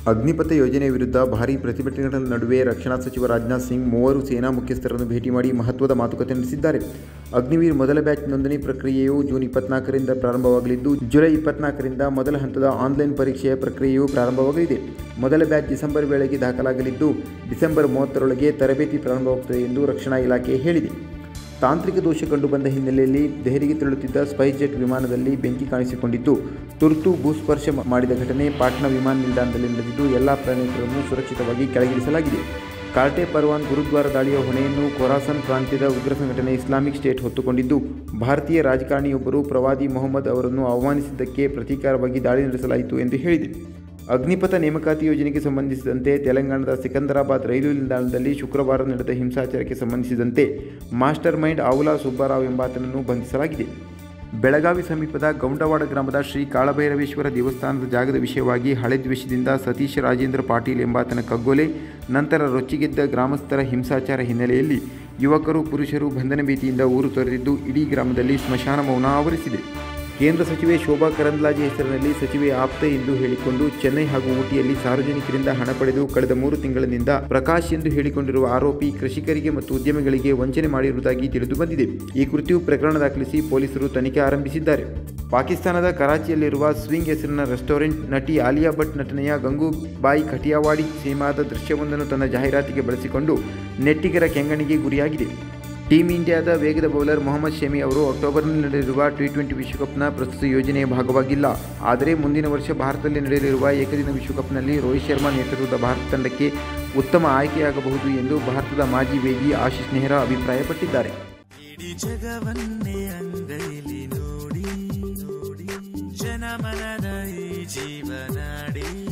ಅಗ್ನಿಪಥ ಯೋಜನೆ ವಿರುದ್ಧ ಭಾರೀ ಪ್ರತಿಭಟನೆಗಳ ನಡುವೆ ರಕ್ಷಣಾ ಸಚಿವ ರಾಜನಾಥ್ ಸಿಂಗ್ ಮೂವರು ಸೇನಾ ಮುಖ್ಯಸ್ಥರನ್ನು ಭೇಟಿ ಮಾಡಿ ಮಹತ್ವದ ಮಾತುಕತೆ ನಡೆಸಿದ್ದಾರೆ ಅಗ್ನಿವೀರ್ ಮೊದಲ ಬ್ಯಾಚ್ ನೋಂದಣಿ ಪ್ರಕ್ರಿಯೆಯು ಜೂನ್ ಇಪ್ಪತ್ನಾಲ್ಕರಿಂದ ಪ್ರಾರಂಭವಾಗಲಿದ್ದು ಜುಲೈ ಇಪ್ಪತ್ನಾಲ್ಕರಿಂದ ಮೊದಲ ಹಂತದ ಆನ್ಲೈನ್ ಪರೀಕ್ಷೆಯ ಪ್ರಕ್ರಿಯೆಯು ಪ್ರಾರಂಭವಾಗಲಿದೆ ಮೊದಲ ಬ್ಯಾಚ್ ಡಿಸೆಂಬರ್ ವೇಳೆಗೆ ದಾಖಲಾಗಲಿದ್ದು ಡಿಸೆಂಬರ್ ಮೂವತ್ತರೊಳಗೆ ತರಬೇತಿ ಪ್ರಾರಂಭವಾಗುತ್ತದೆ ಎಂದು ರಕ್ಷಣಾ ಇಲಾಖೆ ಹೇಳಿದೆ ತಾಂತ್ರಿಕ ದೋಷ ಕಂಡುಬಂದ ಹಿನ್ನೆಲೆಯಲ್ಲಿ ದೆಹಲಿಗೆ ತೆರಳುತ್ತಿದ್ದ ಸ್ಪೈಸ್ ಜೆಟ್ ವಿಮಾನದಲ್ಲಿ ಬೆಂಕಿ ಕಾಣಿಸಿಕೊಂಡಿದ್ದು ತುರ್ತು ಭೂಸ್ಪರ್ಶ ಮಾಡಿದ ಘಟನೆ ಪಾಟ್ನಾ ವಿಮಾನ ನಿಲ್ದಾಣದಲ್ಲಿ ನಡೆದಿದ್ದು ಎಲ್ಲ ಪ್ರಯಾಣಿಕರನ್ನು ಸುರಕ್ಷಿತವಾಗಿ ಕೆಳಗಿಳಿಸಲಾಗಿದೆ ಕಾರ್ಟೆ ಪರ್ವಾನ್ ಗುರುದ್ವಾರ ದಾಳಿಯ ಹೊಣೆಯನ್ನು ಖೊರಾಸನ್ ಪ್ರಾಂತ್ಯದ ಉಗ್ರ ಸಂಘಟನೆ ಇಸ್ಲಾಮಿಕ್ ಸ್ಟೇಟ್ ಹೊತ್ತುಕೊಂಡಿದ್ದು ಭಾರತೀಯ ರಾಜಕಾರಣಿಯೊಬ್ಬರು ಪ್ರವಾದಿ ಮೊಹಮ್ಮದ್ ಅವರನ್ನು ಆಹ್ವಾನಿಸಿದ್ದಕ್ಕೆ ಪ್ರತೀಕಾರವಾಗಿ ದಾಳಿ ನಡೆಸಲಾಯಿತು ಎಂದು ಹೇಳಿದೆ ಅಗ್ನಿಪಥ ನೇಮಕಾತಿ ಯೋಜನೆಗೆ ಸಂಬಂಧಿಸಿದಂತೆ ತೆಲಂಗಾಣದ ಸಿಕಂದರಾಬಾದ್ ರೈಲು ನಿಲ್ದಾಣದಲ್ಲಿ ಶುಕ್ರವಾರ ನಡೆದ ಹಿಂಸಾಚಾರಕ್ಕೆ ಸಂಬಂಧಿಸಿದಂತೆ ಮಾಸ್ಟರ್ ಮೈಂಡ್ ಆವುಲಾ ಸುಬ್ಬಾರಾವ್ ಎಂಬಾತನನ್ನು ಬಂಧಿಸಲಾಗಿದೆ ಬೆಳಗಾವಿ ಸಮೀಪದ ಗೌಂಡವಾಡ ಗ್ರಾಮದ ಶ್ರೀ ಕಾಳಭೈರವೇಶ್ವರ ದೇವಸ್ಥಾನದ ಜಾಗದ ವಿಷಯವಾಗಿ ಹಳೆ ದ್ವೇಷದಿಂದ ಸತೀಶ್ ರಾಜೇಂದ್ರ ಪಾಟೀಲ್ ಎಂಬಾತನ ಕಗ್ಗೊಲೆ ನಂತರ ರೊಚ್ಚಿಗೆದ್ದ ಗ್ರಾಮಸ್ಥರ ಹಿಂಸಾಚಾರ ಹಿನ್ನೆಲೆಯಲ್ಲಿ ಯುವಕರು ಪುರುಷರು ಬಂಧನ ಭೀತಿಯಿಂದ ಊರು ತೊರೆದಿದ್ದು ಇಡೀ ಗ್ರಾಮದಲ್ಲಿ ಸ್ಮಶಾನ ಮೌನ ಆವರಿಸಿದೆ ಕೇಂದ್ರ ಸಚಿವೆ ಶೋಭಾ ಕರಂದ್ಲಾಜೆ ಹೆಸರಿನಲ್ಲಿ ಸಚಿವೆ ಆಪ್ತೆ ಎಂದು ಹೇಳಿಕೊಂಡು ಚೆನ್ನೈ ಹಾಗೂ ಊಟಿಯಲ್ಲಿ ಸಾರ್ವಜನಿಕರಿಂದ ಹಣ ಪಡೆದು ಕಳೆದ ಮೂರು ತಿಂಗಳಿನಿಂದ ಪ್ರಕಾಶ್ ಎಂದು ಹೇಳಿಕೊಂಡಿರುವ ಆರೋಪಿ ಕೃಷಿಕರಿಗೆ ಮತ್ತು ಉದ್ಯಮಿಗಳಿಗೆ ವಂಚನೆ ಮಾಡಿರುವುದಾಗಿ ತಿಳಿದು ಬಂದಿದೆ ಈ ಕುರಿತು ಪ್ರಕರಣ ದಾಖಲಿಸಿ ಪೊಲೀಸರು ತನಿಖೆ ಆರಂಭಿಸಿದ್ದಾರೆ ಪಾಕಿಸ್ತಾನದ ಕರಾಚಿಯಲ್ಲಿರುವ ಸ್ವಿಂಗ್ ಹೆಸರಿನ ರೆಸ್ಟೋರೆಂಟ್ ನಟಿ ಆಲಿಯಾ ಭಟ್ ನಟನೆಯ ಗಂಗೂಬಾಯಿ ಕಠಿಯಾವಾಡಿ ಸಿನಿಮಾದ ದೃಶ್ಯವೊಂದನ್ನು ತನ್ನ ಜಾಹೀರಾತಿಗೆ ಬಳಸಿಕೊಂಡು ನೆಟ್ಟಿಗರ ಕೆಂಗಣಿಗೆ ಗುರಿಯಾಗಿದೆ ಟೀಮ್ ಇಂಡಿಯಾದ ವೇಗದ ಬೌಲರ್ ಮೊಹಮ್ಮದ್ ಶಮಿ ಅವರು ಅಕ್ಟೋಬರ್ನಲ್ಲಿ ನಡೆಯಲಿರುವ ಟಿ ಟ್ವೆಂಟಿ ವಿಶ್ವಕಪ್ನ ಪ್ರಸ್ತುತ ಯೋಜನೆಯ ಭಾಗವಾಗಿಲ್ಲ ಆದರೆ ಮುಂದಿನ ವರ್ಷ ಭಾರತದಲ್ಲಿ ನಡೆಯಲಿರುವ ಏಕದಿನ ವಿಶ್ವಕಪ್ನಲ್ಲಿ ರೋಹಿತ್ ಶರ್ಮಾ ನೇತೃತ್ವದ ಭಾರತ ತಂಡಕ್ಕೆ ಉತ್ತಮ ಆಯ್ಕೆಯಾಗಬಹುದು ಎಂದು ಭಾರತದ ಮಾಜಿ ವೇಗಿ ಆಶೀಶ್ ನೆಹ್ರಾ ಅಭಿಪ್ರಾಯಪಟ್ಟಿದ್ದಾರೆ ಇಡೀ ಜಗವನ್ನೇ ಅಂಗೈಲಿ ನೋಡಿ ನೋಡಿ ಜನಮನದ ಈ ಜೀವನಾಡಿ